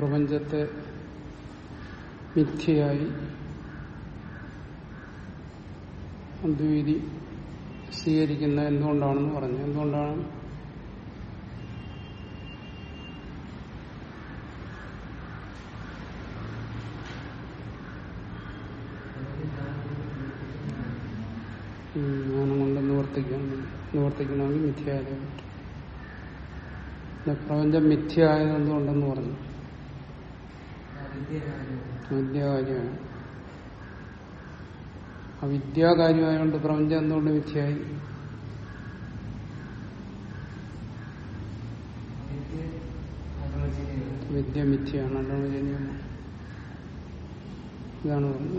പ്രപഞ്ചത്തെ മിഥ്യയായി അദ്വൈതി സ്വീകരിക്കുന്ന എന്തുകൊണ്ടാണെന്ന് പറഞ്ഞു എന്തുകൊണ്ടാണ് ഉം, ജ്ഞാനം കൊണ്ട് നിവർത്തിക്കാൻ നിവർത്തിക്കണമെങ്കിൽ മിഥ്യയായതേ പറ്റും പിന്നെ പ്രപഞ്ചം മിഥ്യയായത് എന്തുകൊണ്ടെന്ന് പറഞ്ഞു വിദ്യാകാര്യമാണ് ആ വിദ്യാകാര്യമായതുകൊണ്ട് പ്രപഞ്ചം എന്തുകൊണ്ട് മിഥ്യയായി വിദ്യ മിഥ്യയാണ് അനുവചനീയമാണ് ഇതാണ് പറഞ്ഞത്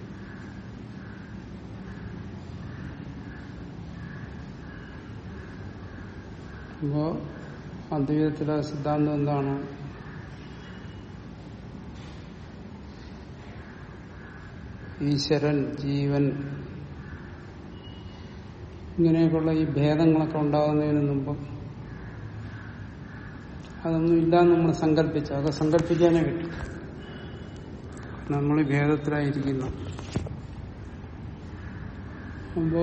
അപ്പോ അദ്വൈതത്തിലെ സിദ്ധാന്തം എന്താണ് ഈശ്വരൻ ജീവൻ ഇങ്ങനെയൊക്കെയുള്ള ഈ ഭേദങ്ങളൊക്കെ ഉണ്ടാകുന്നതിന് മുമ്പ് അതൊന്നും ഇല്ലാന്ന് നമ്മൾ സങ്കല്പിച്ചു അതൊക്കെ സങ്കല്പിക്കാനേ പറ്റും നമ്മൾ ഈ ഭേദത്തിലായിരിക്കുന്നു അപ്പോ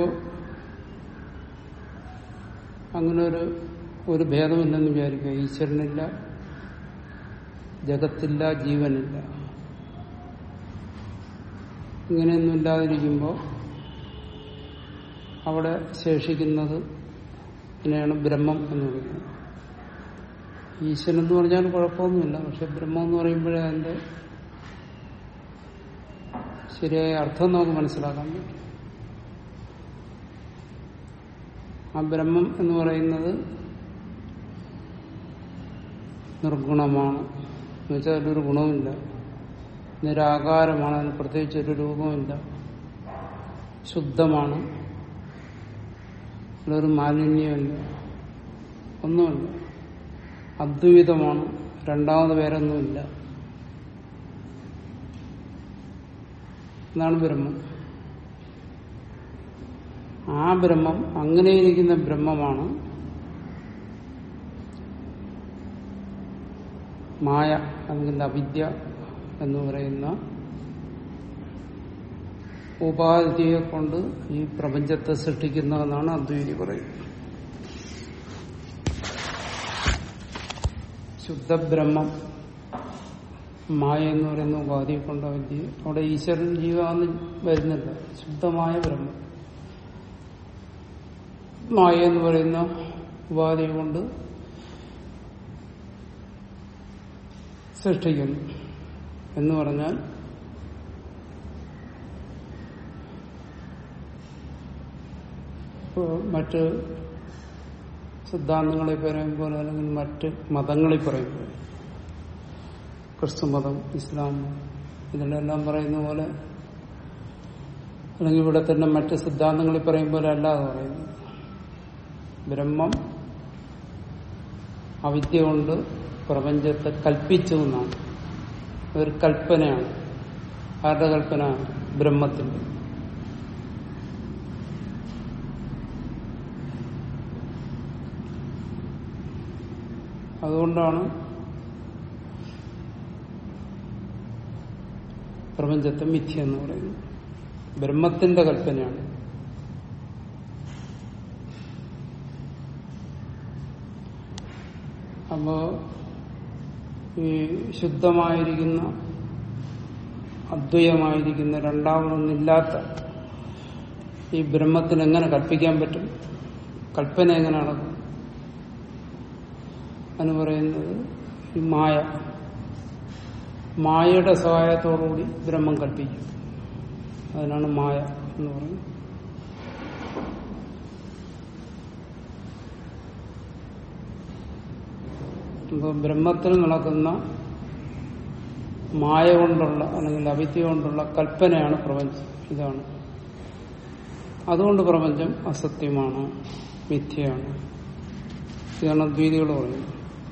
അങ്ങനെ ഒരു ഒരു ഭേദമില്ലെന്ന് വിചാരിക്കുക ഈശ്വരനില്ല ജഗത്തില്ല ജീവനില്ല ഇങ്ങനെയൊന്നും ഇല്ലാതിരിക്കുമ്പോൾ അവിടെ ശേഷിക്കുന്നത് ഇതിനെയാണ് ബ്രഹ്മം എന്ന് വിളിക്കുന്നത് ഈശ്വരൻ എന്ന് പറഞ്ഞാൽ കുഴപ്പമൊന്നുമില്ല പക്ഷെ ബ്രഹ്മം എന്ന് പറയുമ്പോഴേ അതിന്റെ ശരിയായ അർത്ഥം നമുക്ക് മനസ്സിലാക്കാൻ പറ്റും ആ ബ്രഹ്മം എന്ന് പറയുന്നത് നിർഗുണമാണ് എന്നുവെച്ചാൽ അതിലൊരു ഗുണവുമില്ല നിരാകാരമാണ് അതിന് പ്രത്യേകിച്ച് ഒരു രൂപമില്ല ശുദ്ധമാണ് അതിലൊരു മാലിന്യമില്ല ഒന്നുമില്ല അദ്വൈതമാണ് രണ്ടാമത് പേരൊന്നുമില്ല എന്നാണ് ബ്രഹ്മം ആ ബ്രഹ്മം അങ്ങനെ ഇരിക്കുന്ന ബ്രഹ്മമാണ് മായ അല്ലെങ്കിൽ അവിദ്യ എന്ന് പറയുന്ന ഉപാധിയെ കൊണ്ട് ഈ പ്രപഞ്ചത്തെ സൃഷ്ടിക്കുന്നതെന്നാണ് അദ്വൈതി പറയുന്നത് ശുദ്ധബ്രഹ്മം മായ എന്ന് പറയുന്ന ഉപാധിയെ കൊണ്ട് അവിദ്യ അവിടെ ഈശ്വരൻ ജീവാന്ന് വരുന്നില്ല ശുദ്ധമായ ബ്രഹ്മം മായ എന്ന് പറയുന്ന ഉപാധി കൊണ്ട് സൃഷ്ടിക്കുന്നു എന്ന് പറഞ്ഞാൽ ഇപ്പോ മറ്റ് സിദ്ധാന്തങ്ങളെ പറയുമ്പോൾ അല്ലെങ്കിൽ മറ്റ് മതങ്ങളെ പറയുമ്പോൾ ക്രിസ്തുമതം ഇസ്ലാം ഇതിലെല്ലാം പറയുന്ന പോലെ അല്ലെങ്കിൽ ഇവിടെ തന്നെ മറ്റ് സിദ്ധാന്തങ്ങളിൽ പറയും പോലെ അല്ലാതെ പറയുന്നത് ബ്രഹ്മം അവിദ്യ കൊണ്ട് പ്രപഞ്ചത്തെ കൽപ്പിച്ചു എന്നാണ് അതൊരു കൽപ്പനയാണ് ആരുടെ കൽപ്പന ബ്രഹ്മത്തിന്റെ അതുകൊണ്ടാണ് പ്രപഞ്ചത്തെ മിഥ്യ എന്ന് പറയുന്നത് ബ്രഹ്മത്തിന്റെ കൽപ്പനയാണ് അപ്പോ ഈ ശുദ്ധമായിരിക്കുന്ന അദ്വൈതമായിരിക്കുന്ന രണ്ടാമതൊന്നില്ലാത്ത ഈ ബ്രഹ്മത്തിന് എങ്ങനെ കൽപ്പിക്കാൻ പറ്റും കൽപ്പന എങ്ങനെ നടക്കും എന്ന് പറയുന്നത് ഈ മായ മായയുടെ സഹായത്തോടുകൂടി ബ്രഹ്മം കൽപ്പിക്കും അതിനാണ് മായ എന്ന് പറയുന്നത് അപ്പോൾ ബ്രഹ്മത്തിൽ നടക്കുന്ന മായ കൊണ്ടുള്ള അല്ലെങ്കിൽ അവിദ്യ കൊണ്ടുള്ള കൽപ്പനയാണ് പ്രപഞ്ചം ഇതാണ് അതുകൊണ്ട് പ്രപഞ്ചം അസത്യമാണ് മിഥ്യയാണ് ഇതാണ് അദ്വൈതികൾ പറയുന്നത്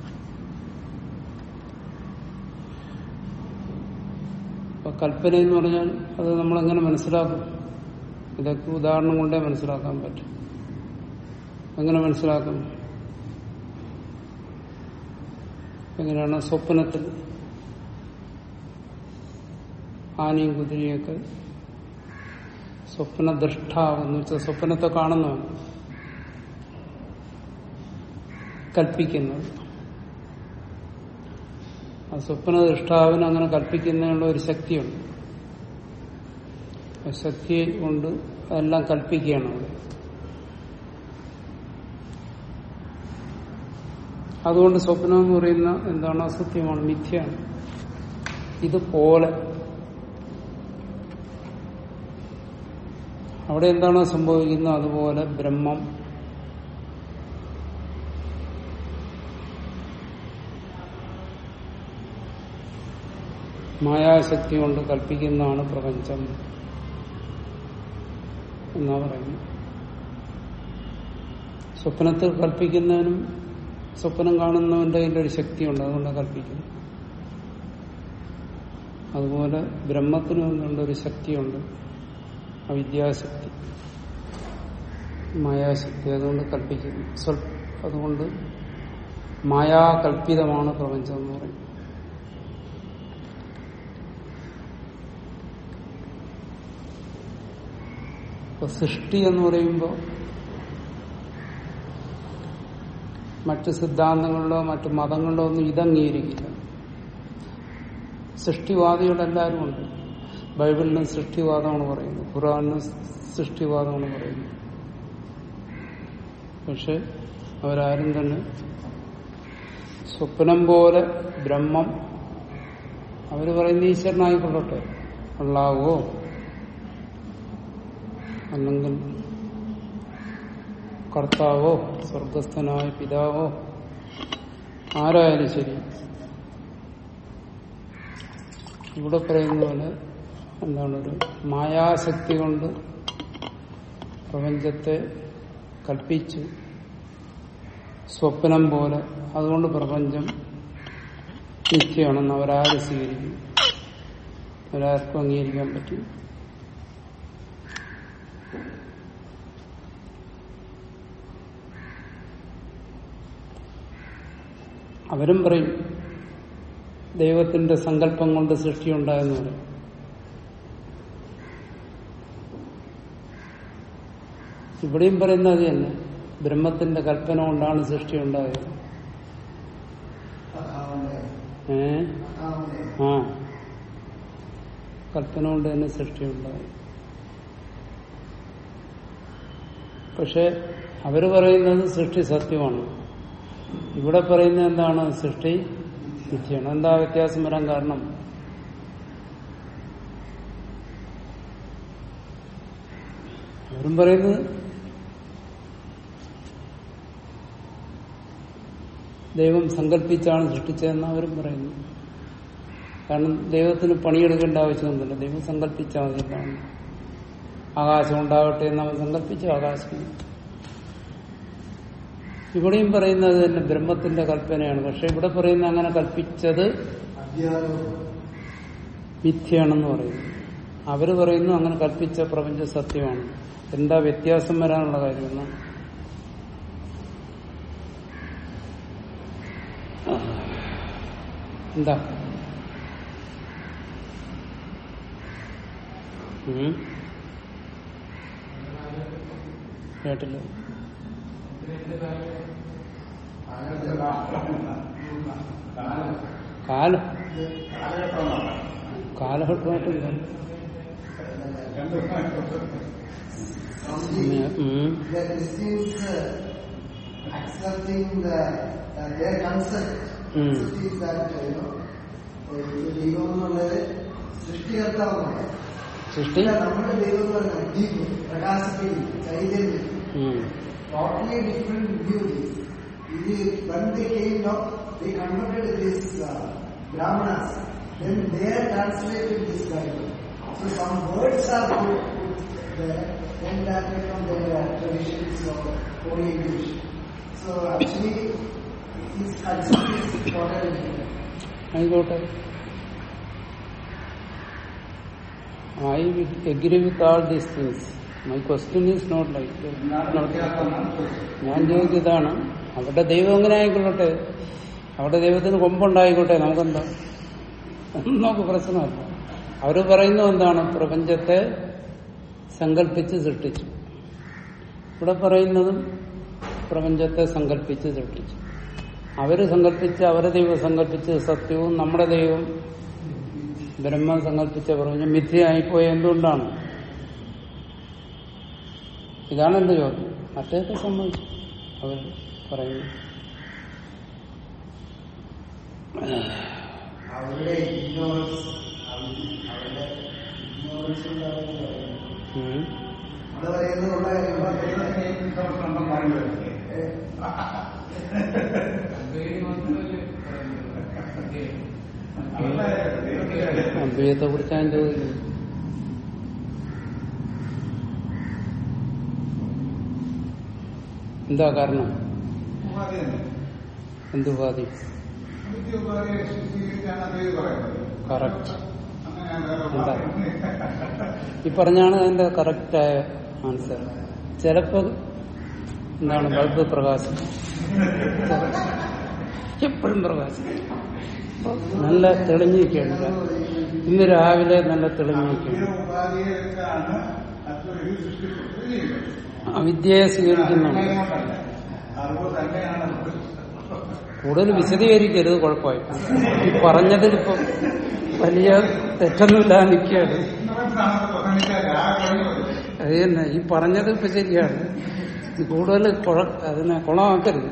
അപ്പൊ കൽപ്പന എന്ന് പറഞ്ഞാൽ അത് നമ്മളെങ്ങനെ മനസ്സിലാക്കും ഇതൊക്കെ ഉദാഹരണം കൊണ്ടേ മനസ്സിലാക്കാൻ പറ്റും എങ്ങനെ മനസ്സിലാക്കും എങ്ങനെയാണ് സ്വപ്നത്തിൽ ആനയും കുതിരയൊക്കെ സ്വപ്നദൃഷ്ടാവെന്ന് വെച്ചാൽ സ്വപ്നത്തെ കാണുന്നവൻ കൽപ്പിക്കുന്നത് ആ സ്വപ്നദൃഷ്ടാവിന് അങ്ങനെ കൽപ്പിക്കുന്നതിനുള്ള ഒരു ശക്തിയുണ്ട് ആ ശക്തി കൊണ്ട് അതെല്ലാം കൽപ്പിക്കുകയാണ് അവിടെ അതുകൊണ്ട് സ്വപ്നം എന്ന് പറയുന്ന എന്താണ് അസത്യമാണ് മിഥ്യയാണ് ഇതുപോലെ അവിടെ എന്താണോ സംഭവിക്കുന്നത് അതുപോലെ ബ്രഹ്മം മായാശക്തി കൊണ്ട് കൽപ്പിക്കുന്നതാണ് പ്രപഞ്ചം എന്നാ പറയുന്നു സ്വപ്നത്തിൽ കൽപ്പിക്കുന്നതിനും സ്വപ്നം കാണുന്നവന്റെ കയ്യിൽ ഒരു ശക്തിയുണ്ട് അതുകൊണ്ട് കൽപ്പിക്കുന്നു അതുപോലെ ബ്രഹ്മത്തിനും ഒരു ശക്തിയുണ്ട് അവിദ്യാശക്തി മായാശക്തി അതുകൊണ്ട് കൽപ്പിക്കുന്നു സ്വൽ അതുകൊണ്ട് മായാകൽപ്പിതമാണ് പ്രപഞ്ചം എന്ന് പറയും ഇപ്പൊ സൃഷ്ടി എന്ന് പറയുമ്പോൾ മറ്റ് സിദ്ധാന്തങ്ങളിലോ മറ്റ് മതങ്ങളിലോ ഒന്നും ഇതംഗീകരിക്കില്ല സൃഷ്ടിവാദികളെല്ലാവരും ഉണ്ട് ബൈബിളിലും സൃഷ്ടിവാദമാണ് പറയുന്നത് ഖുറാനിലും സൃഷ്ടിവാദമാണ് പറയുന്നത് പക്ഷെ അവരാരും തന്നെ സ്വപ്നം പോലെ ബ്രഹ്മം അവര് പറയുന്ന ഈശ്വരനായിക്കൊള്ളട്ടെ അള്ളാവോ അല്ലെങ്കിൽ കർത്താവോ സ്വർഗസ്ഥനായ പിതാവോ ആരായാലും ശരി ഇവിടെ പറയുന്ന പോലെ എന്താണ് ഒരു മായാശക്തി കൊണ്ട് പ്രപഞ്ചത്തെ കൽപ്പിച്ചു സ്വപ്നം പോലെ അതുകൊണ്ട് പ്രപഞ്ചം നിത്യമാണെന്ന് അവരാരും സ്വീകരിക്കും അവരാർക്കും അംഗീകരിക്കാൻ പറ്റും അവരും പറയും ദൈവത്തിന്റെ സങ്കല്പം കൊണ്ട് സൃഷ്ടിയുണ്ടായെന്ന് പറയും ഇവിടെയും പറയുന്നത് തന്നെ ബ്രഹ്മത്തിന്റെ കൽപ്പന കൊണ്ടാണ് സൃഷ്ടി ഉണ്ടായത് ഏ ആ കൽപ്പന കൊണ്ട് തന്നെ സൃഷ്ടി ഉണ്ടായി പക്ഷെ അവര് പറയുന്നത് സൃഷ്ടി സത്യമാണ് ഇവിടെ പറയുന്നത് എന്താണ് സൃഷ്ടി മിഥ്യയാണ് എന്താ വ്യത്യാസം വരാൻ കാരണം അവരും പറയുന്നത് ദൈവം സങ്കല്പിച്ചാണ് സൃഷ്ടിച്ചതെന്ന് അവരും പറയുന്നു കാരണം ദൈവത്തിന് പണിയെടുക്കേണ്ട ആവശ്യമൊന്നുമില്ല ദൈവം സങ്കല്പിച്ചാൽ മതി എന്താണ് ആകാശം ഉണ്ടാവട്ടെ എന്ന് അവൻ സങ്കല്പിച്ചു ആകാശം ഇവിടെയും പറയുന്നത് തന്നെ ബ്രഹ്മത്തിന്റെ കൽപ്പനയാണ് പക്ഷെ ഇവിടെ പറയുന്ന അങ്ങനെ കൽപ്പിച്ചത് മിഥ്യയാണെന്ന് പറയുന്നു അവര് പറയുന്നു അങ്ങനെ കൽപ്പിച്ച പ്രപഞ്ച സത്യമാണ് എന്താ വ്യത്യാസം വരാനുള്ള കാര്യം എന്താ ഉം? കേട്ടില്ല കാലം കാലഘട്ടമായിട്ടില്ല ഉം. that this is uh, accepting the, uh, their concept. Mm. Concept is that, uh, you know, uh, ഇത് ദൈവം എന്നുള്ളത് സൃഷ്ടികർത്താവുമാണ് സൃഷ്ടി ഇല്ല, നമ്മുടെ ദൈവം എന്ന് പറഞ്ഞാൽ ദീപ് പ്രകാശത്തിൽ ചൈതന്യം ഉം. totally different view is. It is when they came up, they converted this uh, brahmanas. Then they are translated this Bible. So some words are put, put there, then that become their uh, traditions of Holy English. So actually, this concept is totally different. ആയിക്കോട്ടെ I agree with all these things my question is not like ഞാൻ ചോദിച്ചത് ഇതാണ് അവരുടെ ദൈവം എങ്ങനെ ആയിക്കൊള്ളട്ടെ അവിടെ ദൈവത്തിന് കൊമ്പുണ്ടായിക്കോട്ടെ നമുക്കെന്താ ഒന്നും നമുക്ക് പ്രശ്നമല്ല അവര് പറയുന്നത് എന്താണ് പ്രപഞ്ചത്തെ സങ്കല്പിച്ച് സൃഷ്ടിച്ചു ഇവിടെ പറയുന്നതും പ്രപഞ്ചത്തെ സങ്കല്പിച്ച് സൃഷ്ടിച്ചു അവര് സങ്കല്പിച്ച് അവരെ ദൈവം സങ്കല്പിച്ച് സത്യവും നമ്മുടെ ദൈവം ബ്രഹ്മം സങ്കല്പിച്ച പ്രപഞ്ചം മിഥ്യയായിപ്പോയ എന്തുകൊണ്ടാണ് ഇതാണ് എന്റെ ചോദ്യം മറ്റേതൊക്കെ സംഭവിച്ചു അവർ പറയുന്നു അവരുടെ ഇഗ്നോറൻസ് അവരുടെ ഇഗ്നോറൻസ് കൊണ്ടാണ് പറയുന്നത് ഉം. അത് പറയുന്നതുള്ള കാര്യമാണ് അദ്വൈതത്തെ കുറിച്ചാണ് ചോദിക്കുന്നത് എന്താ കാരണം എന്തുപാതി കറക്റ്റ് എന്താ ഈ പറഞ്ഞാണ് അതിന്റെ കറക്റ്റായ ആൻസർ ചിലപ്പോ എന്താണ് ബൾബ് പ്രകാശം എപ്പോഴും പ്രകാശം നല്ല തെളിഞ്ഞിരിക്കുകയാണ് ഇന്ന് രാവിലെ നല്ല തെളിഞ്ഞിരിക്കുകയാണ് അവിദ്യയെ സ്വീകരിക്കുന്നുണ്ട് കൂടുതൽ വിശദീകരിക്കരുത് കുഴപ്പമായി ഈ പറഞ്ഞതിൽ ഇപ്പം വലിയ തെറ്റൊന്നുമില്ല നിൽക്കുകയാണ് അത് തന്നെ ഈ പറഞ്ഞത് ഇപ്പൊ ശരിയാണ് ഇത് കൂടുതൽ കുഴ അതിനെ കുളമാക്കരുത്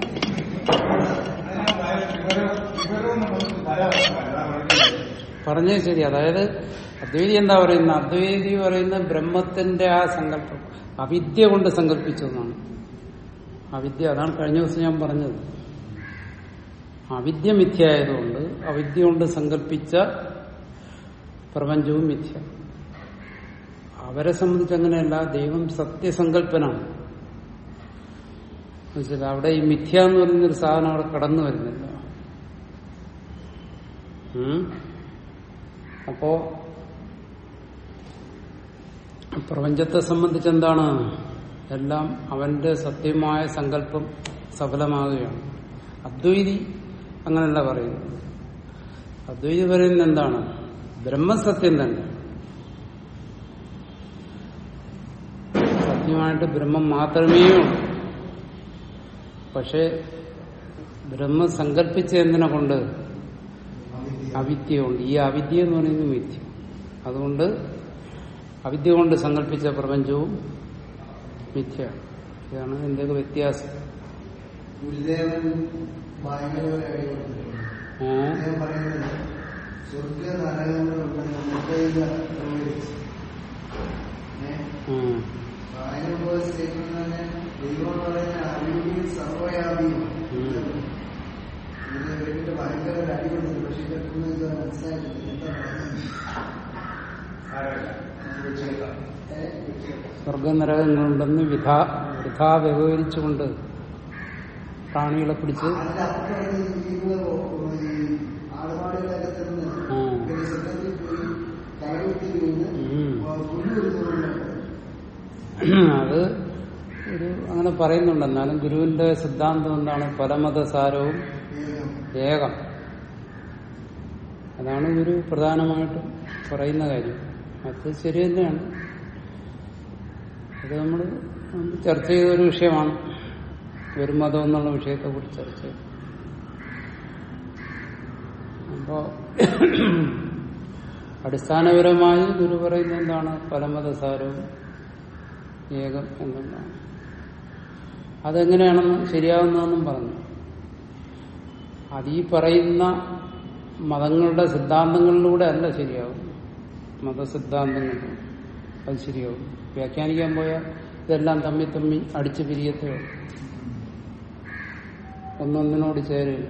പറഞ്ഞത് ശരി അതായത് അദ്വൈതി എന്താ പറയുന്നത് അദ്വൈതി പറയുന്ന ബ്രഹ്മത്തിന്റെ ആ സങ്കല്പം അവിദ്യ കൊണ്ട് സങ്കല്പിച്ചു എന്നാണ് അവിദ്യ അതാണ് കഴിഞ്ഞ ദിവസം ഞാൻ പറഞ്ഞത് അവിദ്യ മിഥ്യയായതുകൊണ്ട് അവിദ്യ കൊണ്ട് സങ്കല്പിച്ച പ്രപഞ്ചവും മിഥ്യ അവരെ സംബന്ധിച്ച് അങ്ങനെയല്ല ദൈവം സത്യസങ്കല്പനാണ് എന്നുവെച്ചാൽ അവിടെ ഈ മിഥ്യ എന്ന് പറയുന്നൊരു സാധനം അവിടെ കടന്നു വരുന്നില്ല ഉം? അപ്പോ പ്രപഞ്ചത്തെ സംബന്ധിച്ച് എന്താണ് എല്ലാം അവന്റെ സത്യമായ സങ്കല്പം സഫലമാകുകയാണ് അദ്വൈതി അങ്ങനെയല്ല പറയുന്നത് അദ്വൈതി പറയുന്നത് എന്താണ് ബ്രഹ്മസത്യം തന്നെ സത്യമായിട്ട് ബ്രഹ്മം മാത്രമേ ഉള്ളൂ പക്ഷെ ബ്രഹ്മം സങ്കല്പിച്ച എന്തിനെ കൊണ്ട് അവിദ്യയുണ്ട് ഈ അവിദ്യ എന്ന് പറയുന്നത് മിഥ്യ അതുകൊണ്ട് അവിദ്യ കൊണ്ട് സങ്കല്പിച്ച പ്രപഞ്ചവും മിഥ്യ ഇതാണ് എന്തൊക്കെ വ്യത്യാസം ഗുരുദേവൻ ഭയങ്കര ഒരു അടി കൊടുത്തിട്ടുണ്ട് ഏ? അദ്ദേഹം പറയുന്നത് സ്വർഗ നരകങ്ങളുണ്ടെന്ന് മുമ്പേത് പ്രവചിച്ചു ഏഹ് ഉം. ഭയങ്കര പോലെ സ്റ്റേറ്റ്മെന്റ് തന്നെ ദൈവം എന്ന് പറയുന്ന അറിവിൽ സർവയാപിയും ഉം. ഇത് കേട്ടിട്ട് ഭയങ്കര ഒരു അടി കൊടുത്തിട്ടുണ്ട് പക്ഷെ ഇതൊന്നും ഇത് മനസ്സിലായിട്ടില്ല എന്താ പറയുന്നത് ഏഹ്? സ്വർഗനരകങ്ങളുണ്ടെന്ന് വിധാ വൃഥാ വ്യവഹരിച്ചുകൊണ്ട് പ്രാണികളെ പിടിച്ച് അതിന്റെ അപ്പുറം ഈ ജീവിതമോ ഈ ആടുപാടുകളൊക്കെ തിന്ന് ഉം. പിന്നെ സ്വർഗത്തിൽ പോയി കലകുത്തി വീണ് ഉം. പുല്ല് വരുന്നുണ്ട് അത് ഒരു അങ്ങനെ പറയുന്നുണ്ട് എന്നാലും ഗുരുവിന്റെ സിദ്ധാന്തം എന്താണ് പരമതസാരവും ഏകം അതാണ് ഗുരു പ്രധാനമായിട്ടും പറയുന്ന കാര്യം അത് ശരി തന്നെയാണ് അത് നമ്മൾ ചർച്ച ചെയ്ത ഒരു വിഷയമാണ് ഒരു മതം എന്നുള്ള വിഷയത്തെ കുറിച്ച് ചർച്ച ചെയ്തു അപ്പോ അടിസ്ഥാനപരമായി ഗുരു പറയുന്നത് എന്താണ് പരമതസാരവും ഏകം എന്നുള്ളതാണ് അതെങ്ങനെയാണെന്ന് ശരിയാവുന്നതെന്നും പറഞ്ഞു അത് ഈ പറയുന്ന മതങ്ങളുടെ സിദ്ധാന്തങ്ങളിലൂടെ അല്ല ശരിയാവും മതസിദ്ധാന്തങ്ങളിലൂടെ അത് ശരിയാവും വ്യാഖ്യാനിക്കാൻ പോയാൽ ഇതെല്ലാം തമ്മി തമ്മി അടിച്ചു പിരിയത്തേ ഉള്ളൂ ഒന്നൊന്നിനോട് ചേരില്ല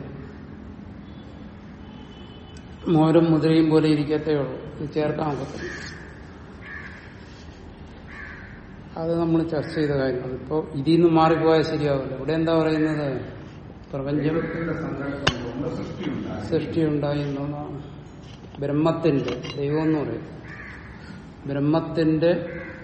മോരും മുതിരയും പോലെ ഇരിക്കത്തേ ഉള്ളൂ ഇത് ചേർക്കാൻ ഒക്കത്തില്ല അത് നമ്മൾ ചർച്ച ചെയ്ത കാര്യമാണ് ഇപ്പോ ഇതിൽ നിന്ന് മാറിപ്പോയാൽ ശരിയാവില്ല ഇവിടെ എന്താ പറയുന്നത് പ്രപഞ്ചം സൃഷ്ടി ഉണ്ടായി എന്നുള്ളതാണ് ബ്രഹ്മത്തിന്റെ ദൈവം എന്ന് പറയും ബ്രഹ്മത്തിന്റെ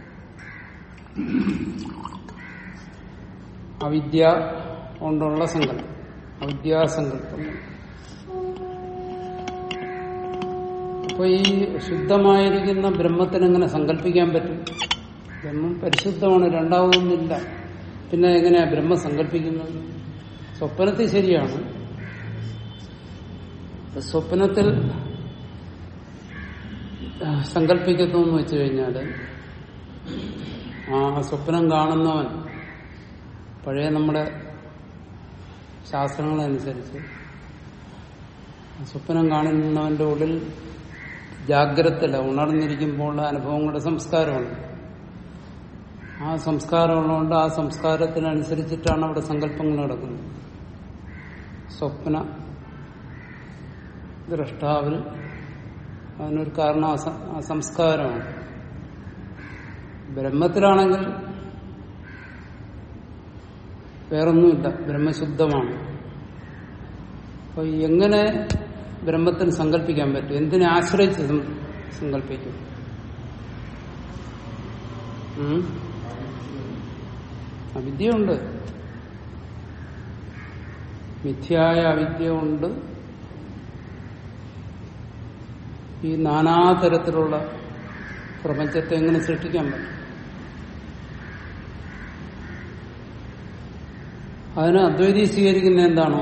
അവിദ്യ കൊണ്ടുള്ള സങ്കല്പം അവിദ്യാസങ്കല്പം അപ്പൊ ഈ ശുദ്ധമായിരിക്കുന്ന ബ്രഹ്മത്തിന് എങ്ങനെ സങ്കല്പിക്കാൻ പറ്റും ബ്രഹ്മം പരിശുദ്ധമാണ് രണ്ടാമതൊന്നുമില്ല പിന്നെ എങ്ങനെയാ ബ്രഹ്മം സങ്കല്പിക്കുന്നത് സ്വപ്നത്തിൽ ശരിയാണ് സ്വപ്നത്തിൽ ആ, സങ്കല്പിക്കുന്നു എന്ന് വെച്ചു കഴിഞ്ഞാല് ആ സ്വപ്നം കാണുന്നവൻ പഴയ നമ്മുടെ ശാസ്ത്രങ്ങളനുസരിച്ച് സ്വപ്നം കാണുന്നവന്റെ ഉള്ളിൽ ജാഗ്രതല്ല ഉണർന്നിരിക്കുമ്പോൾ അനുഭവങ്ങളുടെ സംസ്കാരമാണ് ആ സംസ്കാരമുള്ളതുകൊണ്ട് ആ സംസ്കാരത്തിനനുസരിച്ചിട്ടാണ് അവിടെ സങ്കല്പങ്ങൾ നടക്കുന്നത് സ്വപ്ന ദ്രഷ്ടാവിൽ അതിനൊരു കാരണം ആ സ- ആ സംസ്കാരമാണ് ബ്രഹ്മത്തിലാണെങ്കിൽ വേറൊന്നുമില്ല ബ്രഹ്മശുദ്ധമാണ് അപ്പൊ എങ്ങനെ ബ്രഹ്മത്തിന് സങ്കല്പിക്കാൻ പറ്റും എന്തിനെ ആശ്രയിച്ച് സം- സങ്കല്പിക്കും ഉം? അവിദ്യയുണ്ട് മിഥ്യായ അവിദ്യ കൊണ്ട് ഈ നാനാതരത്തിലുള്ള പ്രപഞ്ചത്തെ എങ്ങനെ സൃഷ്ടിക്കാൻ പറ്റും അതിന് അദ്വൈതി സ്വീകരിക്കുന്ന എന്താണോ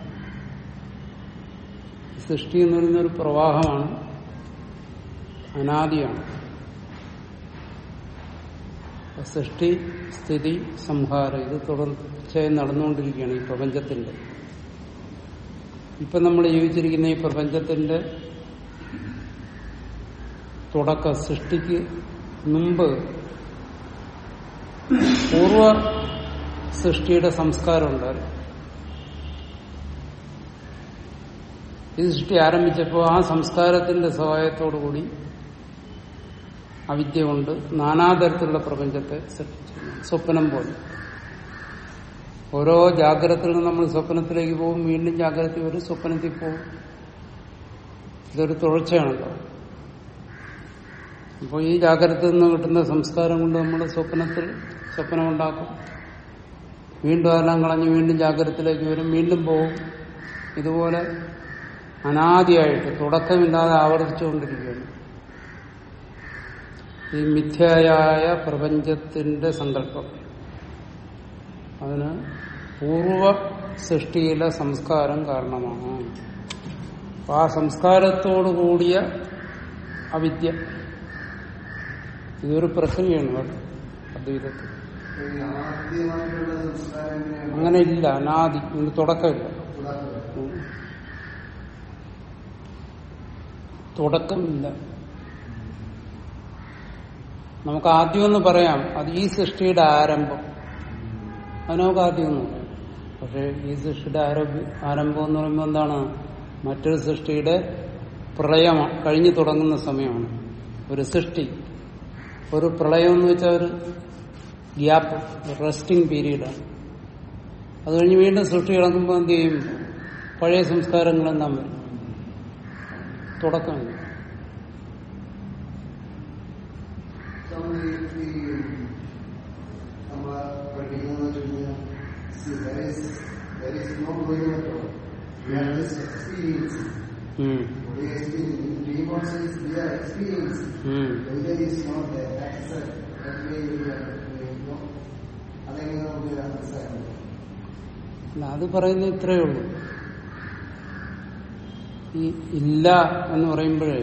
സൃഷ്ടി എന്ന് പറയുന്ന ഒരു പ്രവാഹമാണ് അനാദിയാണ് അപ്പൊ സൃഷ്ടി സ്ഥിതി സംഹാരം ഇത് തുടർച്ചയായി നടന്നുകൊണ്ടിരിക്കുകയാണ് ഈ പ്രപഞ്ചത്തിന്റെ ഇപ്പൊ നമ്മൾ ജീവിച്ചിരിക്കുന്ന ഈ പ്രപഞ്ചത്തിന്റെ തുടക്ക സൃഷ്ടിക്ക് മുമ്പ് പൂർവ സൃഷ്ടിയുടെ സംസ്കാരം ഉണ്ടായിരുന്നു ഈ സൃഷ്ടി ആരംഭിച്ചപ്പോൾ ആ സംസ്കാരത്തിന്റെ സഹായത്തോടുകൂടി അവിദ്യ കൊണ്ട് നാനാതരത്തിലുള്ള പ്രപഞ്ചത്തെ സൃഷ്ടിച്ചു സ്വപ്നം പോലെ ഓരോ ജാഗ്രതയിൽ നിന്ന് നമ്മൾ സ്വപ്നത്തിലേക്ക് പോകും വീണ്ടും ജാഗ്രത വരും സ്വപ്നത്തിൽ പോകും ഇതൊരു തുടർച്ചയാണല്ലോ അപ്പോൾ ഈ ജാഗ്രതയിൽ നിന്ന് കിട്ടുന്ന സംസ്കാരം കൊണ്ട് നമ്മൾ സ്വപ്നത്തിൽ സ്വപ്നമുണ്ടാക്കും വീണ്ടും അതെല്ലാം കളഞ്ഞ് വീണ്ടും ജാഗ്രതത്തിലേക്ക് വരും വീണ്ടും പോകും ഇതുപോലെ അനാദിയായിട്ട് തുടക്കമില്ലാതെ ആവർത്തിച്ചുകൊണ്ടിരിക്കുകയാണ് ഈ മിഥ്യയായ പ്രപഞ്ചത്തിന്റെ സങ്കല്പം അതിന് പൂർവ സൃഷ്ടിയിലെ സംസ്കാരം കാരണമാണ് അപ്പൊ ആ സംസ്കാരത്തോടു കൂടിയ അവിദ്യ ഇതൊരു പ്രക്രിയയാണ് കേട്ടോ അദ്വൈതത്തിൽ ഈ ആദ്യമായിട്ടുള്ള സംസ്കാരം എങ്ങനെയാണ് അങ്ങനെ ഇല്ല അനാദി ഇതിന് തുടക്കമില്ല തുടക്കം? ഉം. തുടക്കമില്ല നമുക്ക് ആദ്യം ഒന്ന് പറയാം അത് ഈ സൃഷ്ടിയുടെ ആരംഭം അത് നമുക്ക് ആദ്യം ഒന്ന് പറയാം പക്ഷെ ഈ സൃഷ്ടിയുടെ ആരംഭ ആരംഭം എന്ന് പറയുമ്പോൾ എന്താണ് മറ്റൊരു സൃഷ്ടിയുടെ പ്രളയമാണ് കഴിഞ്ഞു തുടങ്ങുന്ന സമയമാണ് ഒരു സൃഷ്ടി ഒരു പ്രളയം എന്ന് വെച്ചാൽ ഒരു ഗ്യാപ്പ് റെസ്റ്റിംഗ് പീരീഡാണ് അത് കഴിഞ്ഞ് വീണ്ടും സൃഷ്ടി കിടക്കുമ്പോൾ എന്ത് ചെയ്യും പഴയ സംസ്കാരങ്ങളെല്ലാം വരും തുടക്കമില്ല സ്വാമി, ഈ നമ്മൾ പഠിക്കുന്നത് വെച്ചുകഴിഞ്ഞാൽ, see, there is there is no going at all. We are just experiencing. ഉം. We are experiencing. Dream also is we are experiencing. ഉം. Whether is not there. That's a that way we are doing. No? അതെങ്ങനെ നമുക്ക് മനസ്സിലാക്കാൻ പറ്റും? അല്ല, അത് പറയുന്ന ഇത്രയേ ഉള്ളൂ ഈ ഇല്ല എന്ന് പറയുമ്പോഴേ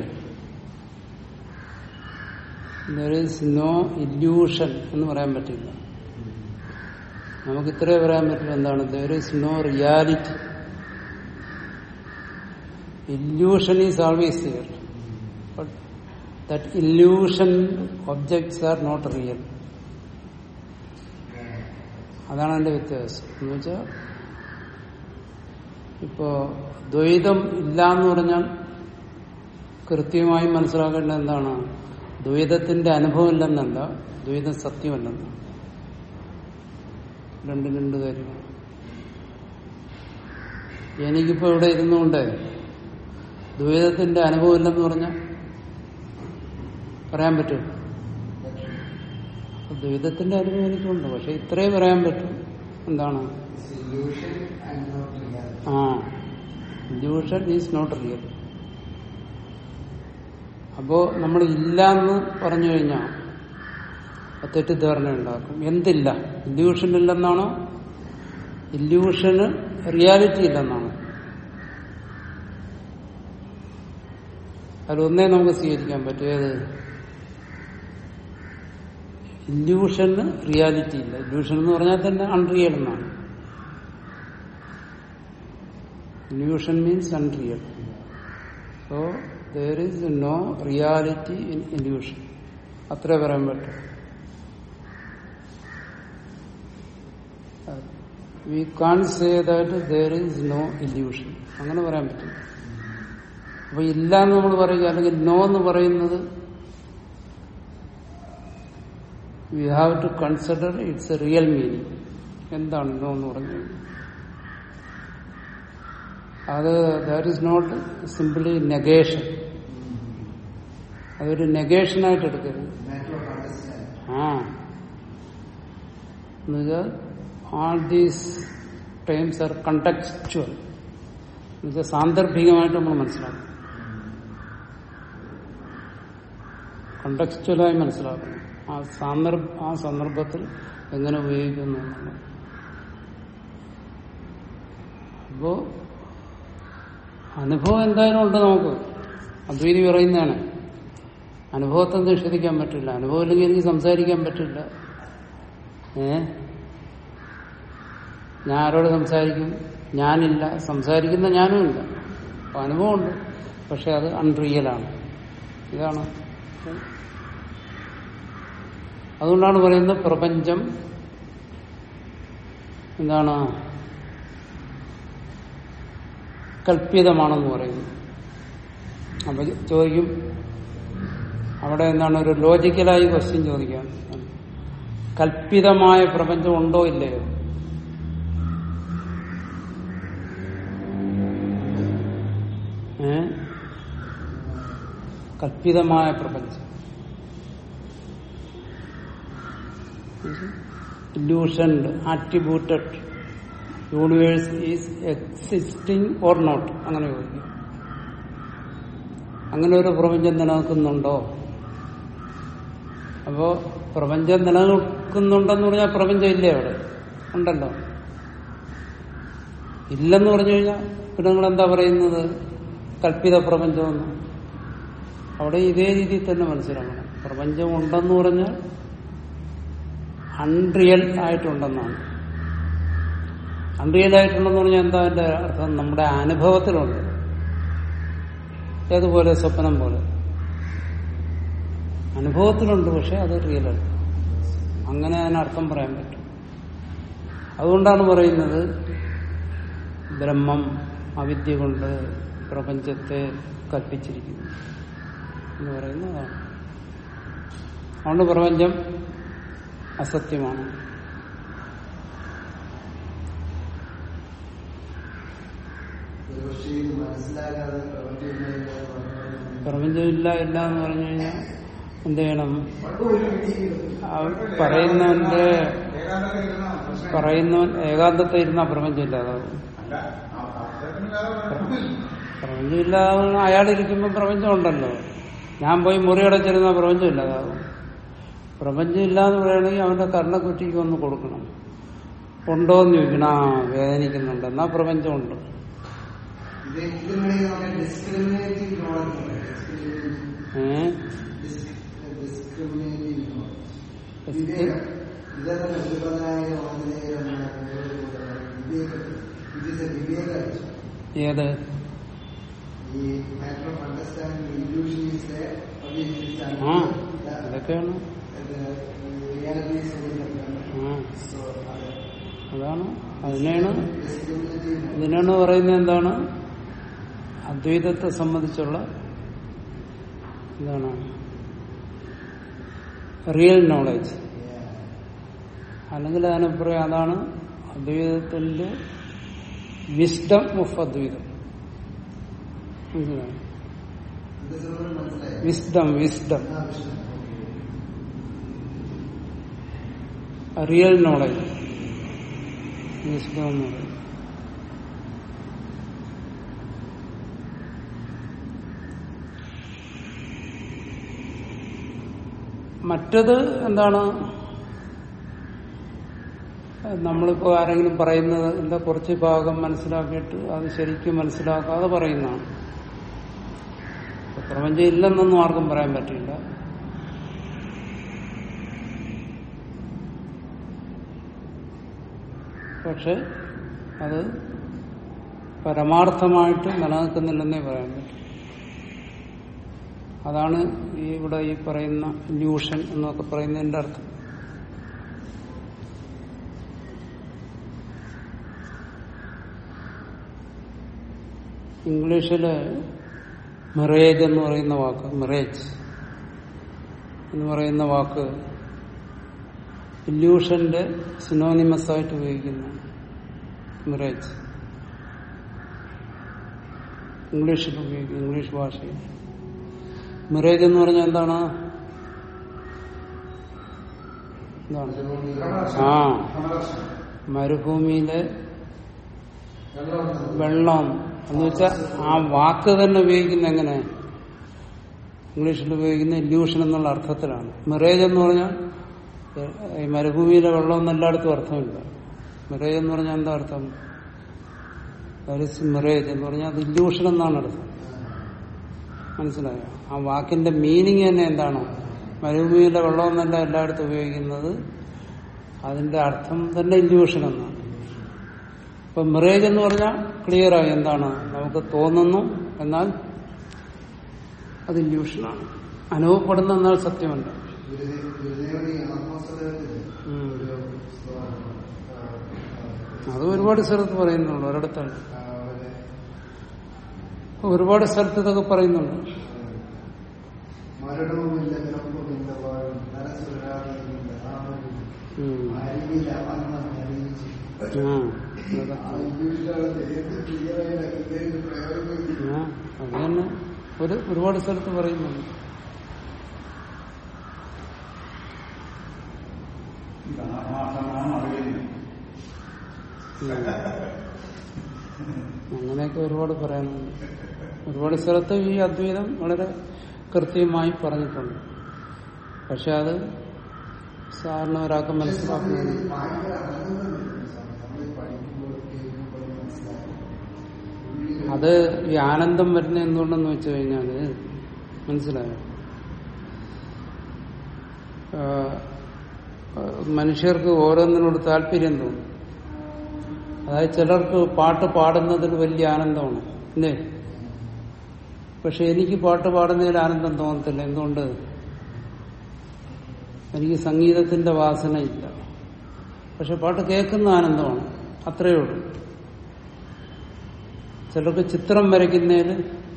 ദർ ഈസ് നോ ഇല്യൂഷൻ എന്ന് പറയാൻ പറ്റില്ല നമുക്ക് ഇത്രേ പറയാൻ പറ്റില്ല എന്താണ് there is no reality illusion is always here but that illusion objects are not real അതാണ് എന്റെ വ്യത്യാസം എന്ന് വെച്ചാൽ ഇപ്പോ ദ്വൈതം ഇല്ല എന്ന് പറഞ്ഞാൽ കൃത്യമായി മനസ്സിലാക്കേണ്ടത് എന്താണ് ദ്വൈതത്തിന്റെ അനുഭവം ഇല്ലെന്നല്ല ദ്വൈതം സത്യമല്ലെന്നാണ് രണ്ട് രണ്ട് കാര്യമാണ് എനിക്കിപ്പോ ഇവിടെ ഇരുന്നുകൊണ്ട് ദ്വൈതത്തിന്റെ അനുഭവം ഇല്ലെന്ന് പറഞ്ഞാൽ പറയാൻ പറ്റും അപ്പൊ ദ്വൈതത്തിന്റെ അനുഭവം എനിക്കുണ്ട് പക്ഷെ ഇത്രേ പറയാൻ പറ്റും എന്താണ് It's illusion and not reality. ആ ഇല്യൂഷൻ ഈസ് നോട്ട് റിയൽ അപ്പോ നമ്മൾ ഇല്ല എന്ന് പറഞ്ഞു കഴിഞ്ഞാൽ തെറ്റിദ്ധാരണ ഉണ്ടാക്കും എന്തില്ല ഇല്യൂഷൻ ഇല്ലെന്നാണോ ഇല്യൂഷന് റിയാലിറ്റി ഇല്ലെന്നാണ് അതിലൊന്നേ നമുക്ക് സ്വീകരിക്കാൻ പറ്റും ഏത് ഇല്യൂഷന് റിയാലിറ്റി ഇല്ല ഇല്യൂഷൻ എന്ന് പറഞ്ഞാൽ തന്നെ അൺറിയൽ എന്നാണ് illusion means unreal so there is no reality in illusion അത്രേ പറയാൻ പറ്റും we can say that there is no illusion അങ്ങനെ പറയാൻ പറ്റും അപ്പൊ ഇല്ല എന്ന് നമ്മൾ പറയുക അല്ലെങ്കിൽ നോ എന്ന് പറയുന്നത് we have to consider it's a real meaning എന്താണ് നോ എന്ന് പറഞ്ഞു അത് that is not simply negation അതൊരു നെഗേഷനായിട്ട് എടുക്കരുത് Matter of understanding. ആ എന്നുവെച്ചാൽ all these times are contextual എന്നുവെച്ചാൽ സാന്ദർഭികമായിട്ട് നമ്മൾ മനസ്സിലാക്കണം കണ്ടക്ച്വലായി മനസ്സിലാക്കണം ആ സാന്ദർഭ ആ സന്ദർഭത്തിൽ എങ്ങനെ ഉപയോഗിക്കുന്നു എന്നുള്ളത് അപ്പോ അനുഭവം എന്തായാലും ഉണ്ട് നമുക്ക് അദ്വൈതി പറയുന്നതാണ് അനുഭവത്തെ നിഷേധിക്കാൻ പറ്റില്ല അനുഭവം ഇല്ലെങ്കിൽ എനിക്ക് സംസാരിക്കാൻ പറ്റില്ല ഏ ഞാൻ ആരോട് സംസാരിക്കും ഞാനില്ല സംസാരിക്കുന്ന ഞാനും ഇല്ല അപ്പൊ അനുഭവമുണ്ട് പക്ഷെ അത് അൺറിയലാണ് ഇതാണ് അതുകൊണ്ടാണ് പറയുന്നത് പ്രപഞ്ചം എന്താണ് കൽപ്പിതമാണെന്ന് പറയുന്നു അപ്പൊ ചോദിക്കും അവിടെ എന്താണ് ഒരു ലോജിക്കലായി ക്വസ്റ്റ്യൻ ചോദിക്കാൻ കൽപ്പിതമായ പ്രപഞ്ചം ഉണ്ടോ ഇല്ലയോ ഏ കൽപ്പിതമായ പ്രപഞ്ചം illusion attributed universe is existing or not അങ്ങനെ ചോദിക്കും അങ്ങനെ ഒരു പ്രപഞ്ചം നിലനിൽക്കുന്നുണ്ടോ അപ്പോ പ്രപഞ്ചം നിലനിൽക്കുന്നുണ്ടെന്ന് പറഞ്ഞാൽ പ്രപഞ്ചം ഇല്ലേ അവിടെ ഉണ്ടല്ലോ ഇല്ലെന്ന് പറഞ്ഞു കഴിഞ്ഞാൽ പിന്നെ നിങ്ങൾ എന്താ പറയുന്നത് കൽപ്പിത പ്രപഞ്ചമെന്ന് അവിടെ ഇതേ രീതിയിൽ തന്നെ മനസ്സിലാക്കണം പ്രപഞ്ചം ഉണ്ടെന്ന് പറഞ്ഞാൽ അൺറിയൽ ആയിട്ടുണ്ടെന്നാണ് അൺറിയൽ ആയിട്ടുണ്ടെന്ന് പറഞ്ഞാൽ എന്താ അതിന്റെ അർത്ഥം നമ്മുടെ അനുഭവത്തിലുണ്ട് ഏതുപോലെ സ്വപ്നം പോലെ അനുഭവത്തിലുണ്ട് പക്ഷെ അത് റിയലല്ല അങ്ങനെ അതിനർത്ഥം പറയാൻ പറ്റും അതുകൊണ്ടാണ് പറയുന്നത് ബ്രഹ്മം അവിദ്യ കൊണ്ട് പ്രപഞ്ചത്തെ കൽപ്പിച്ചിരിക്കുന്നു എന്ന് പറയുന്നതാണ് അതുകൊണ്ട് പ്രപഞ്ചം അസത്യമാണ് പക്ഷേ ഇത് മനസ്സിലാകാതെ പ്രവർത്തിക്കുന്നതിന് പ്രപഞ്ചമില്ല ഇല്ല എന്ന് പറഞ്ഞു കഴിഞ്ഞാൽ എന്ത് ചെയ്യണം ഒരു പിടിയിലും ആ പറയുന്നവന്റെ പറയുന്നവൻ ഏകാന്തത്തെ ഇരുന്ന പ്രപഞ്ചം ഇല്ലാതാവും പ്രപഞ്ചം ഇല്ലാതാവുന്ന അയാളിരിക്കുമ്പോൾ പ്രപഞ്ചം ഉണ്ടല്ലോ ഞാൻ പോയി മുറിയടച്ചിരുന്ന പ്രപഞ്ചം ഇല്ലാതാവും പ്രപഞ്ചം ഇല്ലാന്ന് പറയുകയാണെങ്കിൽ അവന്റെ കർണക്കുറ്റിക്ക് ഒന്ന് കൊടുക്കണം ഉണ്ടോ എന്ന് ചോദിക്കണം ആ വേദനിക്കുന്നുണ്ട് എന്നാ പ്രപഞ്ചമുണ്ട് ഇത് ഇത് വേണമെങ്കിൽ നമുക്ക് discriminative knowledge uh discriminative knowledge വിവേകം ഇതൊക്കെ പ്രതിപദനായ വിവേകം ഇത് ഇസ് എ വിവേകം ഏത് ഈ matter of understanding illusion is ആ ഇതൊക്കെയാണ് റിയാലിറ്റി ആ അതാണ് അതിനെയാണ് ഡിസ്ക്രിമിനേറ്റീവ് ഇതിനാണ് പറയുന്നത് എന്താണ് അദ്വൈതത്തെ സംബന്ധിച്ചുള്ള എന്താണ് റിയൽ നോളജ് അല്ലെങ്കിൽ അതിനെ പറയാം അതാണ് അദ്വൈതത്തിന്റെ വിസ്ഡം ഓഫ് അദ്വൈതം മനസ്സിലായോ? ഇത് സിനിമ മനസ്സിലായി വിസ്ഡം വിസ്ഡം ആ വിഷ്ണു റിയൽ നോളജ് വിസ്ഡം എന്ന് പറയും മറ്റത് എന്താണ് നമ്മളിപ്പോ ആരെങ്കിലും പറയുന്നത് എന്താ കുറച്ച് ഭാഗം മനസ്സിലാക്കിയിട്ട് അത് ശരിക്കും മനസ്സിലാക്കാതെ പറയുന്നതാണ് പ്രപഞ്ചം ഇല്ലെന്നൊന്നും ആർക്കും പറയാൻ പറ്റില്ല പക്ഷെ അത് പരമാർത്ഥമായിട്ട് നിലനിൽക്കുന്നില്ലെന്നേ പറയാൻ പറ്റും അതാണ് ഈ ഇവിടെ ഈ പറയുന്ന ഇല്യൂഷൻ എന്നൊക്കെ പറയുന്നതിന്റെ അർത്ഥം ഇംഗ്ലീഷില് മിറേജ് എന്ന് പറയുന്ന വാക്ക് മിറേജ് എന്ന് പറയുന്ന വാക്ക് ഇല്യൂഷന്റെ സിനോണിമസ് ആയിട്ട് ഉപയോഗിക്കുന്നു മിറേജ് ഇംഗ്ലീഷിൽ ഉപയോഗിക്കും ഇംഗ്ലീഷ് ഭാഷയിൽ മിറേജ് എന്ന് പറഞ്ഞാൽ എന്താണ് എന്താണ് ആ മരുഭൂമിയിലെ വെള്ളം എന്ന് വെച്ചാൽ ആ വാക്ക് തന്നെ ഉപയോഗിക്കുന്ന എങ്ങനെ ഇംഗ്ലീഷിൽ ഉപയോഗിക്കുന്ന ഇല്യൂഷൻ എന്നുള്ള അർത്ഥത്തിലാണ് മിറേജ് എന്ന് പറഞ്ഞാൽ ഏഹ്, ഈ മരുഭൂമിയിലെ വെള്ളം എന്ന് എല്ലായിടത്തും അർത്ഥമില്ല മിറേജ് എന്ന് പറഞ്ഞാൽ എന്താ അർത്ഥം മിറേജ് എന്ന് പറഞ്ഞാൽ അത് ഇല്യൂഷൻ എന്നാണ് അർത്ഥം മനസ്സിലായോ ആ വാക്കിന്റെ മീനിങ് തന്നെ എന്താണ് മരുഭൂമിയിലെ വെള്ളം എന്നല്ല എല്ലായിടത്തും ഉപയോഗിക്കുന്നത് അതിന്റെ അർത്ഥം തന്നെ ഇല്യൂഷൻ എന്നാണ് ഇപ്പൊ മിറേജ് എന്ന് പറഞ്ഞാൽ ക്ലിയറായി എന്താണ് നമുക്ക് തോന്നുന്നു എന്നാൽ അത് ഇല്യൂഷനാണ് അനുഭവപ്പെടുന്ന എന്നാൽ സത്യമല്ല ഗുരുദേവനി ആത്മസ്വരത്തില് ഉം. ഒരു അത് ഒരുപാട് സ്ഥലത്ത് പറയുന്നുണ്ട് ഒരിടത്താണ് ആ, ഒരു ഒരുപാട് സ്ഥലത്ത് ഇതൊക്കെ പറയുന്നുണ്ട് മരണവുമില്ല പിറപ്പുമില്ല വാഴും നരസുരാതിയില്ല രാമനും ഉം. അരികിൽ അമർന്ന അറിയിച്ചു ആ, അതൊക്കെ. ആ ഇംഗ്ലീഷിലാണ് എന്ത് ക്ലിയറായിട്ട് ഇംഗ്ലീഷ് പ്രയോഗം ആ, അത് തന്നെ ഒരു ഒരുപാട് സ്ഥലത്ത് പറയുന്നുണ്ട് ആത്മാർത്ഥമാണ് അറിയുന്നത് ഉം. അങ്ങനെയൊക്കെ ഒരുപാട് പറയാനുണ്ട് ഒരുപാട് സ്ഥലത്ത് ഈ അദ്വൈതം വളരെ കൃത്യമായി പറഞ്ഞിട്ടുണ്ട് പക്ഷെ അത് സാറിന് ഒരാൾക്ക് മനസ്സിലാക്കുന്നത് ഭയങ്കര ആനന്ദമുണ്ട് സ്വാമി. നമ്മൾ ഈ പഠിക്കുമ്പോൾ കേൾക്കുമ്പോൾ മനസ്സിലാക്കും അത് ഈ ആനന്ദം വരുന്ന എന്തുകൊണ്ടെന്ന് വെച്ച് കഴിഞ്ഞാല് മനസ്സിലായോ ആ, ആ, മനുഷ്യർക്ക് ഓരോന്നിനോട് താല്പര്യം തോന്നും അതായത് ചിലർക്ക് പാട്ട് പാടുന്നതിൽ വലിയ ആനന്ദമാണ് അല്ലേ പക്ഷെ എനിക്ക് പാട്ട് പാടുന്നതിൽ ആനന്ദം തോന്നത്തില്ല എന്തുകൊണ്ട് എനിക്ക് സംഗീതത്തിന്റെ വാസനയില്ല പക്ഷെ പാട്ട് കേൾക്കുന്ന ആനന്ദമാണ് അത്രയേ ഉള്ളൂ ചിലർക്ക് ചിത്രം വരയ്ക്കുന്നതിൽ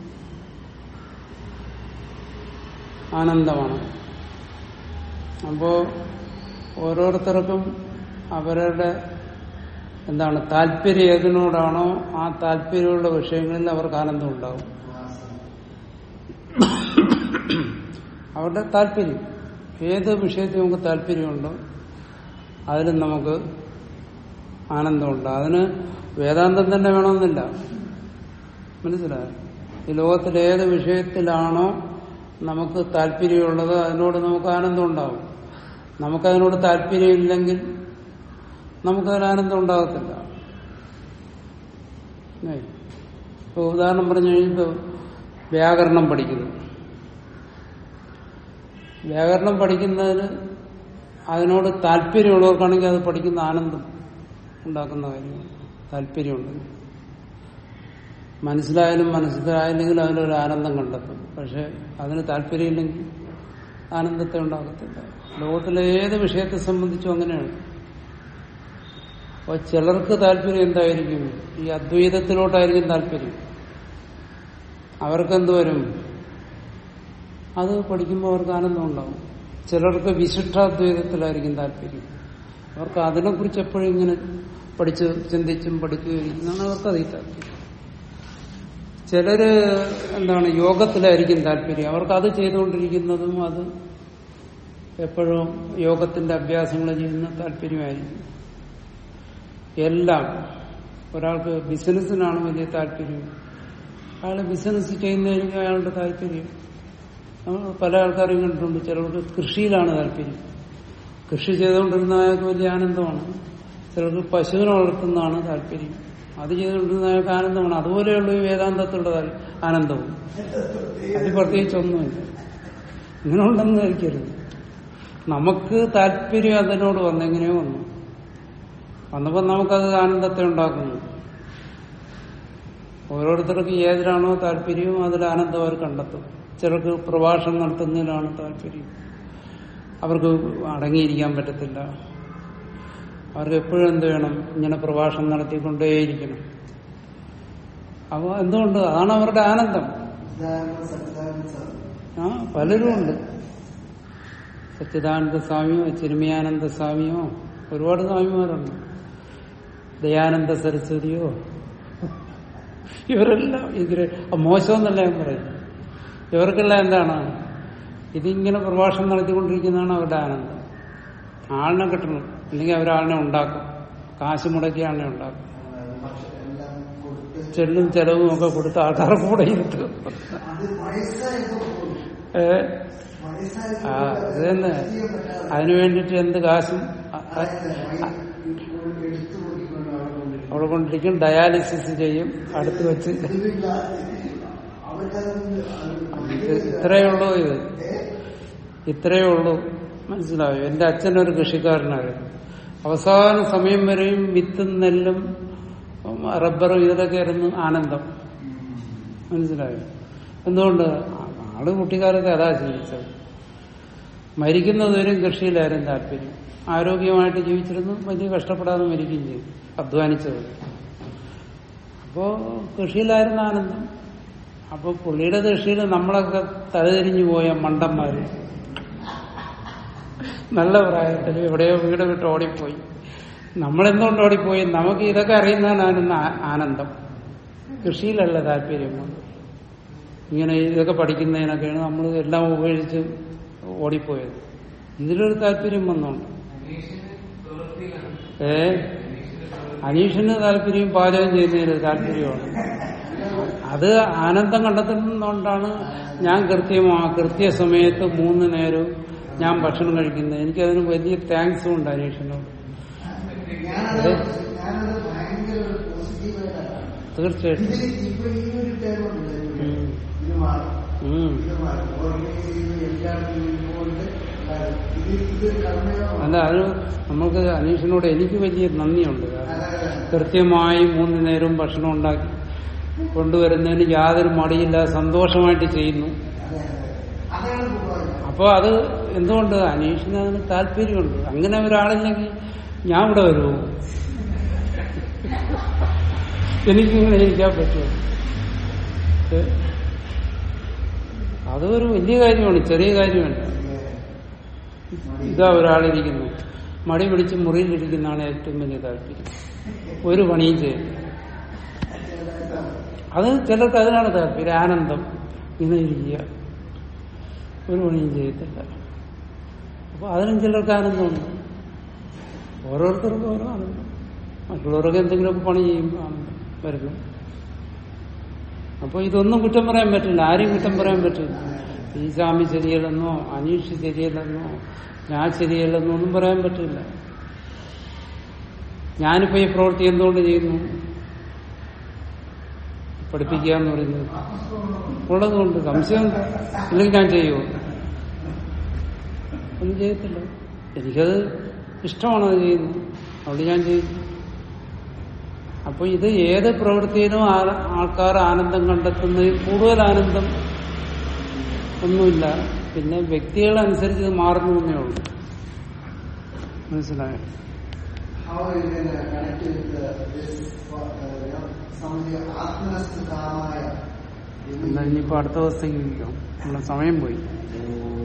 ആനന്ദമാണ് അപ്പോ ഓരോരുത്തർക്കും അവരുടെ എന്താണ് താല്പര്യം ഏതിനോടാണോ ആ താല്പര്യമുള്ള വിഷയങ്ങളിൽ അവർക്ക് ആനന്ദം ഉണ്ടാവും അവരുടെ താല്പര്യം ഏത് വിഷയത്തിൽ നമുക്ക് താല്പര്യമുണ്ടോ അതിലും നമുക്ക് ആനന്ദമുണ്ട് അതിന് വേദാന്തം തന്നെ വേണമെന്നില്ല മനസ്സിലായോ ഈ ലോകത്തിൽ ഏത് വിഷയത്തിലാണോ നമുക്ക് താല്പര്യമുള്ളത് അതിനോട് നമുക്ക് ആനന്ദം ഉണ്ടാവും നമുക്കതിനോട് താല്പര്യമില്ലെങ്കിൽ നമുക്കതിന് ആനന്ദം ഉണ്ടാകത്തില്ല ഏയ്. ഇപ്പൊ ഉദാഹരണം പറഞ്ഞു കഴിഞ്ഞപ്പോൾ വ്യാകരണം പഠിക്കുന്നു വ്യാകരണം പഠിക്കുന്നതിന് അതിനോട് താല്പര്യമുള്ളവർക്കാണെങ്കിൽ അത് പഠിക്കുന്ന ആനന്ദം ഉണ്ടാക്കുന്ന കാര്യമാണ് താല്പര്യമുണ്ടെങ്കിൽ മനസ്സിലായാലും മനസ്സിലായില്ലെങ്കിലും അതിലൊരു ആനന്ദം കണ്ടെത്തും പക്ഷെ അതിന് താല്പര്യമില്ലെങ്കിൽ ആനന്ദത്തെ ഉണ്ടാകത്തില്ല ലോകത്തിലെ ഏത് വിഷയത്തെ സംബന്ധിച്ചും അങ്ങനെയാണ് അപ്പോൾ ചിലർക്ക് താല്പര്യം എന്തായിരിക്കും ഈ അദ്വൈതത്തിലോട്ടായിരിക്കും താല്പര്യം അവർക്കെന്ത് വരും അത് പഠിക്കുമ്പോൾ അവർക്ക് ആനന്ദം ഉണ്ടാവും ചിലർക്ക് വിശിഷ്ടാദ്വൈതത്തിലായിരിക്കും താല്പര്യം അവർക്ക് അതിനെക്കുറിച്ച് എപ്പോഴും ഇങ്ങനെ പഠിച്ച് ചിന്തിച്ചും പഠിക്കുകയും ഇരിക്കുന്നതാണ് അവർക്ക് അതീ താല്പര്യം ചിലര് എന്താണ് യോഗത്തിലായിരിക്കും താല്പര്യം അവർക്ക് അത് ചെയ്തുകൊണ്ടിരിക്കുന്നതും അത് എപ്പോഴും യോഗത്തിന്റെ അഭ്യാസങ്ങൾ ചെയ്യുന്ന താല്പര്യമായിരിക്കും എല്ലാം ഒരാൾക്ക് ബിസിനസ്സിനാണ് വലിയ താല്പര്യം അയാൾ ബിസിനസ് ചെയ്യുന്നതായിരിക്കും അയാളുടെ താല്പര്യം നമ്മൾ പല ആൾക്കാരും കണ്ടിട്ടുണ്ട് ചിലർക്ക് കൃഷിയിലാണ് താല്പര്യം കൃഷി ചെയ്തുകൊണ്ടിരുന്ന അയാൾക്ക് വലിയ ആനന്ദമാണ് ചിലർക്ക് പശുവിനെ വളർത്തുന്നതാണ് താല്പര്യം അത് ചെയ്തുകൊണ്ടിരുന്ന അയാൾക്ക് ആനന്ദമാണ് അതുപോലെയുള്ള ഈ വേദാന്തത്തിലുള്ള താൽ- ആനന്ദവും അത് പ്രത്യേകിച്ച് ഒന്നുമില്ല ഇങ്ങനെ ഉണ്ടെന്ന് ധരിക്കരുത് നമുക്ക് താല്പര്യം അതിനോട് വന്നെങ്ങനെയോ വന്നു വന്നപ്പോൾ നമുക്കത് ആനന്ദത്തെ ഉണ്ടാക്കുന്നു ഓരോരുത്തർക്ക് ഏതിലാണോ താല്പര്യവും അതിൽ ആനന്ദം അവർ കണ്ടെത്തും ചിലർക്ക് പ്രഭാഷണം നടത്തുന്നതിലാണ് താല്പര്യം അവർക്ക് അടങ്ങിയിരിക്കാൻ പറ്റത്തില്ല അവർക്ക് എപ്പോഴും എന്ത് വേണം ഇങ്ങനെ പ്രഭാഷണം നടത്തിക്കൊണ്ടേയിരിക്കണം അപ്പോൾ എന്തുകൊണ്ട് അതാണ് അവരുടെ ആനന്ദം സച്ചിദാനന്ദ സച്ചിദാനന്ദ സ്വാമി. ആ പലരും ഉണ്ട് സച്ചിദാനന്ദ സ്വാമിയോ ചിരുമയാനന്ദ സ്വാമിയോ ഒരുപാട് സ്വാമിമാരുണ്ട് ദയാനന്ദ സരസ്വതിയോ ഇവരെല്ലാം ഇതിന് മോശമെന്നല്ല ഞാൻ പറയും ഇവർക്കെല്ലാം എന്താണ് ഇതിങ്ങനെ പ്രഭാഷണം നടത്തിക്കൊണ്ടിരിക്കുന്നതാണ് അവരുടെ ആനന്ദം ആളിനെ കിട്ടണം അല്ലെങ്കിൽ അവരാളിനെ ഉണ്ടാക്കും കാശ് മുടക്കി ആളിനെ ഉണ്ടാക്കും പക്ഷെ എല്ലാം കൊടുത്ത് ചെല്ലും ചെലവും ഒക്കെ കൊടുത്ത് ആൾക്കാരെ കൂടെ ഇരുത്തും അത് വയസ്സായപ്പോ പോലും ഏ വയസ്സായപ്പോ ആ പോലും അത് തന്നെ ചെയ്യാൻ പറ്റാതെ അതിനു വേണ്ടിട്ട് എന്ത് കാശും അ- അ- അതായത് വൈ- എടുത്തു നോക്കിക്കൊണ്ട് അവിടെ കൊണ്ടിരിക്കും. അവിടെ കൊണ്ടിരിക്കും ഡയാലിസിസ് ചെയ്യും അടുത്ത് വെച്ച് ഇതില്ല. അവർക്കതൊന്നും അത് ഇത് ഇത്രയേ ഉള്ളൂ ഇത് ഏ? ഇത്രയേ ഉള്ളൂ മനസ്സിലായോ എന്റെ അച്ഛനൊരു കൃഷിക്കാരനായിരുന്നു അവസാന സമയം വരെയും വിത്തും നെല്ലും ഉം, റബ്ബറും ഇതിലൊക്കെ ആയിരുന്നു ആനന്ദം മനസ്സിലായോ എന്തുകൊണ്ട് ആ- ആള് കുട്ടിക്കാലത്ത് അതാ ജീവിച്ചത് മരിക്കുന്നതുവരെയും കൃഷിയിലായിരുന്നു താല്പര്യം ആരോഗ്യമായിട്ട് ജീവിച്ചിരുന്നു വലിയ കഷ്ടപ്പെടാതെ മരിക്കുകയും ചെയ്തു അധ്വാനിച്ചത് അപ്പോ കൃഷിയിലായിരുന്നു ആനന്ദം അപ്പൊ പുള്ളിയുടെ കൃഷിയിൽ നമ്മളൊക്കെ തലതിരിഞ്ഞു പോയ മണ്ടന്മാര് നല്ല പ്രായത്തിൽ എവിടെയോ വീട് വിട്ട് ഓടിപ്പോയി നമ്മളെന്തുകൊണ്ട് ഓടിപ്പോയി നമുക്ക് ഇതൊക്കെ അറിയുന്നതാണ് ആ- ആനന്ദം കൃഷിയിലല്ല താല്പര്യം ഇങ്ങനെ ഇതൊക്കെ പഠിക്കുന്നതിനൊക്കെയാണ് നമ്മൾ എല്ലാം ഉപേക്ഷിച്ച് ഓടിപ്പോയത് ഇതിലൊരു താല്പര്യം വന്നുണ്ട് ഏ അനീഷിന് താല്പര്യം പാചകം ചെയ്യുന്നതിന് താല്പര്യമാണ് അത് ആനന്ദം കണ്ടെത്തുന്നതുകൊണ്ടാണ് ഞാൻ കൃത്യമാ കൃത്യസമയത്ത് മൂന്ന് നേരവും ഞാൻ ഭക്ഷണം കഴിക്കുന്നത് എനിക്കതിന് വലിയ താങ്ക്സും ഉണ്ട് അനീഷിനോട് ഞാനത് ഞാനത് ഭയങ്കര ഒരു പോസിറ്റീവായിട്ടാണ് തീർച്ചയായിട്ടും ഇതിൽ ഇപ്പൊ ഈ ഒരു ടൈം ഉണ്ട് ഉം. ഇത് മാറും ഉം. ഇത് മാറും ഓർഗനൈസ് ചെയ്യുന്ന എല്ലാവർക്കും ഇതുകൊണ്ട് ഇത് ഇത് കർമ്മയോഗമാണ് അല്ല അത് നമുക്ക് അനീഷിനോട് എനിക്ക് വലിയ നന്ദിയുണ്ട് കാരണം അതെ കൃത്യമായി മൂന്ന് നേരവും ഭക്ഷണം ഉണ്ടാക്കി കൊണ്ടുവരുന്നതിന് യാതൊരു മടിയില്ല സന്തോഷമായിട്ട് ചെയ്യുന്നു അതെ അതാണ് പോകുന്നത് അപ്പോൾ അത് എന്തുകൊണ്ട് അനീഷിന് അതിന് താല്പര്യമുണ്ട് അങ്ങനെ ഒരാളില്ലെങ്കിൽ ഞാൻ ഇവിടെ വരുമോ എനിക്കിങ്ങനെ ഇരിക്കാൻ പറ്റുമോ ഏ? അതൊരു വലിയ കാര്യമാണ് ചെറിയ കാര്യമല്ല ഇതാ ഒരാളിരിക്കുന്നു മടി പിടിച്ച് മുറിയിലിരിക്കുന്നതാണ് ഏറ്റവും വലിയ താല്പര്യം ഒരു പണിയും ചെയ്യും അത് ചിലർക്ക് അതിനാണ് താല്പര്യം ആനന്ദം ഇങ്ങനെ ഇരിക്കുക ഒരു പണിയും ചെയ്യത്തില്ല അപ്പൊ അതിനും ചിലർക്ക് ആനന്ദമുണ്ട് ഓരോരുത്തർക്കും ഓരോ ആനന്ദം മറ്റുള്ളവർക്ക് എന്തെങ്കിലുമൊക്കെ പണി ചെയ്യും ആനന്ദം വരുന്നു അപ്പൊ ഇതൊന്നും കുറ്റം പറയാൻ പറ്റില്ല ആരെയും കുറ്റം പറയാൻ പറ്റില്ല ഈ സ്വാമി ശരിയല്ലെന്നോ അനീഷ് ശരിയല്ലെന്നോ ഞാൻ ശരിയല്ലെന്നോ ഒന്നും പറയാൻ പറ്റില്ല ഞാനിപ്പോ ഈ പ്രവൃത്തി എന്തുകൊണ്ട് ചെയ്യുന്നു പഠിപ്പിക്കുക എന്ന് പറയുന്നത് ഉള്ളതുകൊണ്ട് സംശയം എന്താ? ഇല്ലെങ്കിൽ ഞാൻ ചെയ്യുമോ ഒന്നും ചെയ്യത്തില്ല എനിക്കത് ഇഷ്ടമാണ് അത് ചെയ്യുന്നത് അതുകൊണ്ട് ഞാൻ ചെയ്യുന്നു അപ്പൊ ഇത് ഏത് പ്രവൃത്തിയിലും ആ- ആൾക്കാർ ആനന്ദം കണ്ടെത്തുന്നതിൽ കൂടുതൽ ആനന്ദം ഒന്നുമില്ല പിന്നെ വ്യക്തികളനുസരിച്ച് ഇത് മാറുന്നു എന്നേ ഉള്ളൂ മനസ്സിലായോ How you can uh, connect with uh, this, uh, you know, some of the ആത്മനസ്തുകാമായ എന്നാ ഇനിയിപ്പോ അടുത്ത ദിവസത്തേക്ക് ഇരിക്കാം നമ്മുടെ സമയം പോയി